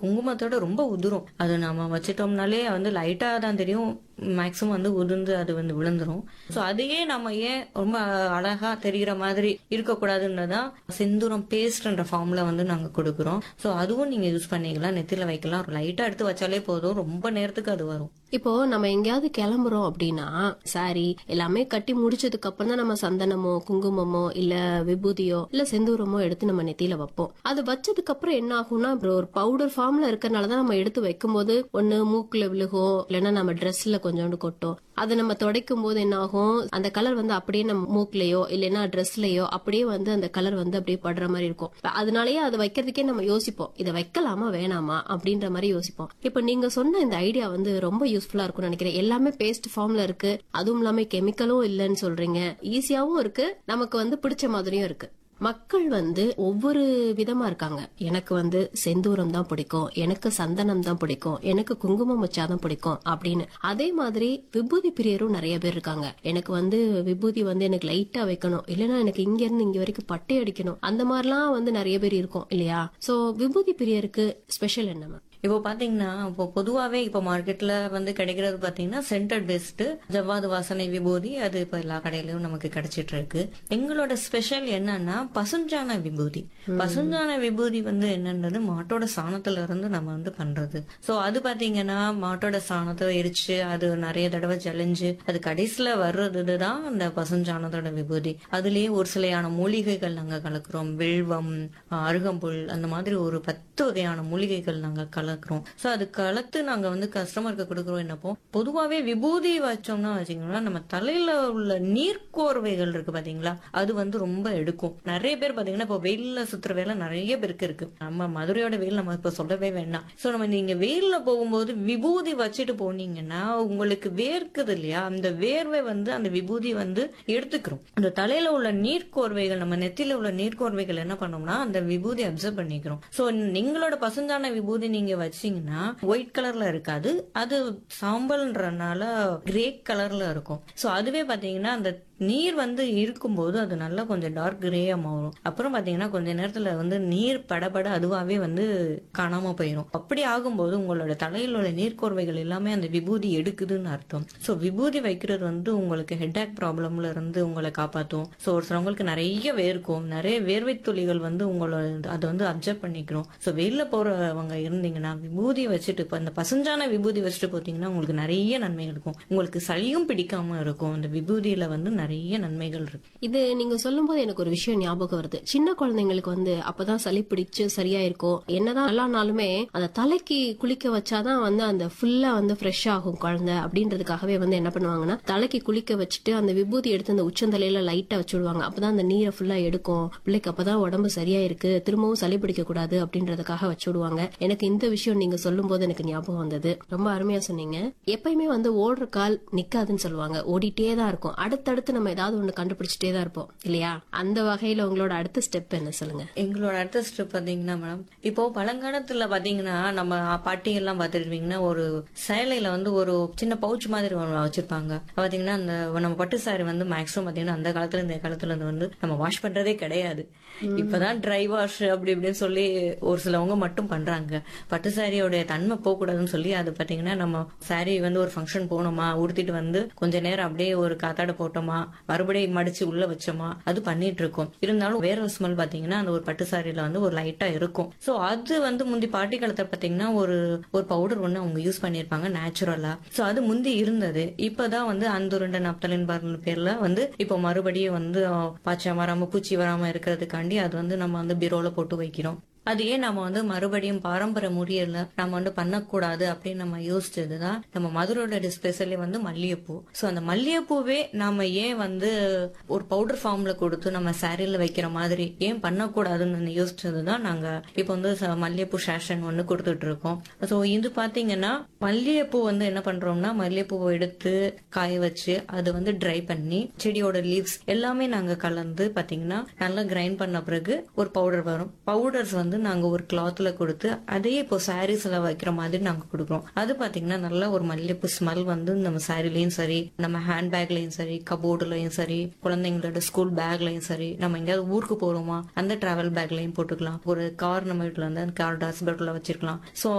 குங்குமத்தோட ரொம்ப உதிரும் அது நம்ம வச்சிட்டோம்னாலே வந்து லைட்டா தான் தெரியும் மேக்ஸிமம் வந்து உதிர்ந்து அது வந்து விழுந்துரும் ஸோ அதையே நம்ம ஏன் ரொம்ப அழகா தெரிகிற மாதிரி இருக்கக்கூடாதுன்றதான் செந்தூரம் பேஸ்ட்ன்ற ஃபார்ம்ல வந்து நாங்க கொடுக்குறோம் ஸோ அதுவும் நீங்க யூஸ் பண்ணிக்கலாம் நெத்தில வைக்கலாம் லைட்டா எடுத்து வச்சாலே போதும் ரொம்ப நேரத்துக்கு அது வரும் இப்போ நம்ம எங்கேயாவது கிளம்புறோம் அப்படின்னா சாரி எல்லாமே கட்டி முடிச்சதுக்கு அப்புறம் தான் நம்ம சந்தனமோ குங்குமமோ இல்ல விபூதியோ இல்ல செந்தூரமோ எடுத்து நம்ம நெத்தியில வைப்போம் அது வச்சதுக்கு அப்புறம் என்ன ஆகும்னா அப்புறம் ஒரு பவுடர் ஃபார்ம்ல இருக்கறனால தான் நம்ம எடுத்து வைக்கும்போது ஒண்ணு மூக்குல விழுகும் இல்லைன்னா நம்ம ட்ரெஸ்ல கொஞ்சோண்டு கொட்டும் அதை நம்ம துடைக்கும் போது என்ன ஆகும் அந்த கலர் வந்து அப்படியே நம்ம மூக்குலயோ இல்லைன்னா ட்ரெஸ்லயோ அப்படியே வந்து அந்த கலர் வந்து அப்படியே படுற மாதிரி இருக்கும் அதனாலயே அதை வைக்கிறதுக்கே நம்ம யோசிப்போம் இதை வைக்கலாமா வேணாமா அப்படின்ற மாதிரி யோசிப்போம் இப்ப நீங்க சொன்ன இந்த ஐடியா வந்து ரொம்ப யூஸ்ஃபுல்லா இருக்கும்னு நினைக்கிறேன் எல்லாமே பேஸ்ட் ஃபார்ம்ல இருக்கு அதுவும் இல்லாம கெமிக்கலும் இல்லைன்னு சொல்றீங்க ஈஸியாவும் இருக்கு நமக்கு வந்து பிடிச்ச மாதிரியும் இருக்கு மக்கள் வந்து ஒவ்வொரு விதமா இருக்காங்க எனக்கு வந்து செந்தூரம் தான் பிடிக்கும் எனக்கு சந்தனம் தான் பிடிக்கும் எனக்கு குங்குமம் வச்சாதான் பிடிக்கும் அப்படின்னு அதே மாதிரி விபூதி பிரியரும் நிறைய பேர் இருக்காங்க எனக்கு வந்து விபூதி வந்து எனக்கு லைட்டா வைக்கணும் இல்லைன்னா எனக்கு இங்க இருந்து இங்க வரைக்கும் பட்டை அடிக்கணும் அந்த மாதிரிலாம் வந்து நிறைய பேர் இருக்கும் இல்லையா சோ விபூதி பிரியருக்கு ஸ்பெஷல் என்ன மேம் இப்போ பாத்தீங்கன்னா இப்போ பொதுவாவே இப்போ மார்க்கெட்ல வந்து கிடைக்கிறது பாத்தீங்கன்னா சென்டர் பெஸ்ட் ஜவ்வாது வாசனை விபூதி அது இப்போ எல்லா கடையிலயும் நமக்கு கிடைச்சிட்டு இருக்கு எங்களோட ஸ்பெஷல் என்னன்னா பசுஞ்சான விபூதி பசுஞ்சான விபூதி வந்து என்னன்றது மாட்டோட சாணத்துல இருந்து நம்ம வந்து பண்றது சோ அது பாத்தீங்கன்னா மாட்டோட சாணத்தை எரிச்சு அது நிறைய தடவை ஜலிஞ்சு அது கடைசியில வர்றது தான் அந்த பசுஞ்சாணத்தோட விபூதி அதுலயே ஒரு சிலையான மூலிகைகள் நாங்க கலக்குறோம் வில்வம் அருகம்புல் அந்த மாதிரி ஒரு பத்து வகையான மூலிகைகள் நாங்க கலக்குறோம் சோ அது கலத்து நாங்க வந்து கஸ்டமருக்கு கொடுக்குறோம் என்னப்போ பொதுவாவே விபூதி வச்சோம்னா வச்சீங்கன்னா நம்ம தலையில உள்ள நீர்க்கோர்வைகள் இருக்கு பாத்தீங்களா அது வந்து ரொம்ப எடுக்கும் நிறைய பேர் பாத்தீங்கன்னா இப்போ வெயில்ல சுத்துற வேலை நிறைய பேருக்கு இருக்கு நம்ம மதுரையோட வெயில் நம்ம இப்ப சொல்லவே வேண்டாம் சோ நம்ம நீங்க வெயில்ல போகும்போது விபூதி வச்சுட்டு போனீங்கன்னா உங்களுக்கு வேர்க்குது இல்லையா அந்த வேர்வை வந்து அந்த விபூதி வந்து எடுத்துக்கிறோம் அந்த தலையில உள்ள நீர்க்கோர்வைகள் நம்ம நெத்தியில உள்ள நீர்க்கோர்வைகள் என்ன பண்ணோம்னா அந்த விபூதி அப்சர்வ் பண்ணிக்கிறோம் சோ நீங்களோட பசுஞ்சான விபூதி நீங்க வச்சீங்கன்னா ஒயிட் கலர்ல இருக்காது அது சாம்பல்ன்றனால கிரே கலர்ல இருக்கும் சோ அதுவே பாத்தீங்கன்னா அந்த நீர் வந்து இருக்கும்போது அது நல்லா கொஞ்சம் டார்க் கிரேயா மாறும் அப்புறம் பாத்தீங்கன்னா கொஞ்ச நேரத்துல வந்து நீர் படபட அதுவாவே வந்து காணாம போயிடும் அப்படி ஆகும்போது உங்களோட தலையில் உள்ள நீர்க்கோர்வைகள் எல்லாமே அந்த விபூதி எடுக்குதுன்னு அர்த்தம் சோ விபூதி வைக்கிறது வந்து உங்களுக்கு ஹெட்ஏக் ப்ராப்ளம்ல இருந்து உங்களை காப்பாத்தும் சோ ஒரு சிலவங்களுக்கு நிறைய வேர்க்கும் நிறைய வேர்வை துளிகள் வந்து உங்களோட அதை வந்து அப்சர்வ் பண்ணிக்கிறோம் சோ வெளில போறவங்க இருந்தீங்கன்னா விபூதி வச்சுட்டு இப்ப இந்த பசுஞ்சான விபூதி வச்சுட்டு போத்தீங்கன்னா உங்களுக்கு நிறைய நன்மைகள் இருக்கும் உங்களுக்கு சளியும் பிடிக்காம இருக்கும் அந்த விபூதியில வந்து நிறைய நன்மைகள் இருக்கு இது நீங்க சொல்லும் போது எனக்கு ஒரு விஷயம் ஞாபகம் வருது சின்ன குழந்தைங்களுக்கு வந்து அப்பதான் சளி பிடிச்சு சரியா இருக்கும் என்னதான் நல்லா நாளுமே அந்த தலைக்கு குளிக்க வச்சாதான் வந்து அந்த ஃபுல்லா வந்து ஃப்ரெஷ் ஆகும் குழந்தை அப்படின்றதுக்காகவே வந்து என்ன பண்ணுவாங்கன்னா தலைக்கு குளிக்க வச்சுட்டு அந்த விபூதி எடுத்து அந்த உச்சந்தலையில லைட்டா வச்சு விடுவாங்க அப்பதான் அந்த நீரை ஃபுல்லா எடுக்கும் பிள்ளைக்கு அப்பதான் உடம்பு சரியா இருக்கு திரும்பவும் சளி பிடிக்க கூடாது அப்படின்றதுக்காக வச்சு விடுவாங்க எனக்கு இந்த விஷயம் நீங்க சொல்லும் போது எனக்கு ஞாபகம் வந்தது ரொம்ப அருமையா சொன்னீங்க எப்பயுமே வந்து ஓடுற கால் நிக்காதுன்னு சொல்லுவாங்க ஓடிட்டே தான் இருக்கும் அடுத்தடுத்து நம்ம ஏதாவது ஒண்ணு கண்டுபிடிச்சிட்டே தான் இருப்போம் இல்லையா அந்த வகையில உங்களோட அடுத்த ஸ்டெப் என்ன சொல்லுங்க எங்களோட அடுத்த ஸ்டெப் பாத்தீங்கன்னா மேடம் இப்போ பழங்காலத்துல பாத்தீங்கன்னா நம்ம பாட்டி எல்லாம் பாத்துருப்பீங்கன்னா ஒரு சேலையில வந்து ஒரு சின்ன பவுச் மாதிரி ஒண்ணு வச்சிருப்பாங்க பாத்தீங்கன்னா அந்த நம்ம பட்டு சாரி வந்து மேக்ஸிமம் பாத்தீங்கன்னா அந்த காலத்துல இந்த காலத்துல இருந்து வந்து நம்ம வாஷ் பண்றதே கிடையாது இப்பதான் ட்ரை வாஷ் அப்படி இப்படின்னு சொல்லி ஒரு சிலவங்க மட்டும் பண்றாங்க பட்டு சாரியோட தன்மை போக கூடாதுன்னு சொல்லி அது பாத்தீங்கன்னா நம்ம சாரி வந்து ஒரு ஃபங்க்ஷன் போனோமா உடுத்திட்டு வந்து கொஞ்ச நேரம் அப்படியே ஒரு காத்தாட போட்டோமா மறுபடியும் மடிச்சு உள்ள வச்சோமா அது பண்ணிட்டு இருக்கோம் இருந்தாலும் வேற ஒரு ஸ்மெல் பாத்தீங்கன்னா அந்த ஒரு பட்டு சாரியில வந்து ஒரு லைட்டா இருக்கும் சோ அது வந்து முந்தி பாட்டி காலத்துல பாத்தீங்கன்னா ஒரு ஒரு பவுடர் ஒண்ணு அவங்க யூஸ் பண்ணிருப்பாங்க நேச்சுரலா சோ அது முந்தி இருந்தது இப்பதான் வந்து அந்துருண்ட நப்தலின் பாருங்க பேர்ல வந்து இப்போ மறுபடியும் வந்து அஹ், பாய்ச்ச வராம பூச்சி வராம இருக்கிறதுக்காண்டி அது வந்து நம்ம வந்து பீரோல போட்டு வைக்கிறோம் அது ஏன் நம்ம வந்து மறுபடியும் பாரம்பரிய முறையில நம்ம வந்து பண்ணக்கூடாது அப்படின்னு நம்ம யோசிச்சதுதான் நம்ம மதுரோட ஸ்பெஷலி வந்து மல்லிகைப்பூ சோ அந்த மல்லிகைப்பூவே நாம ஏன் வந்து ஒரு பவுடர் ஃபார்ம்ல கொடுத்து நம்ம சாரியில வைக்கிற மாதிரி ஏன் பண்ணக்கூடாதுன்னு யோசிச்சதுதான் நாங்க இப்போ வந்து ச- மல்லிகைப்பூ சேஷன் ஒண்ணு கொடுத்துட்டு இருக்கோம் சோ இது பாத்தீங்கன்னா மல்லிகைப்பூ வந்து என்ன பண்றோம்னா மல்லிகைப்பூவை எடுத்து காய வச்சு அது வந்து ட்ரை பண்ணி செடியோட லீவ்ஸ் எல்லாமே நாங்க கலந்து பாத்தீங்கன்னா நல்லா கிரைண்ட் பண்ண பிறகு ஒரு பவுடர் வரும் பவுடர்ஸ் வந்து நாங்க ஒரு கிளாத்ல கொடுத்து அதையே இப்போ சாரீஸ்ல வைக்கிற மாதிரி நாங்க கொடுக்குறோம் அது பாத்தீங்கன்னா நல்ல ஒரு மல்லிகைப்பூ ஸ்மெல் வந்து நம்ம சாரிலையும் சரி நம்ம ஹேண்ட் பேக்லயும் சரி கபோர்டுலயும் சரி குழந்தைங்களோட ஸ்கூல் பேக்லயும் சரி நம்ம எங்கேயாவது ஊருக்கு போறோமா அந்த டிராவல் பேக்லயும் போட்டுக்கலாம் ஒரு கார் நம்ம வீட்டுல வந்து அந்த கார் டஸ்ட்பின்ல வச்சிருக்கலாம் சோ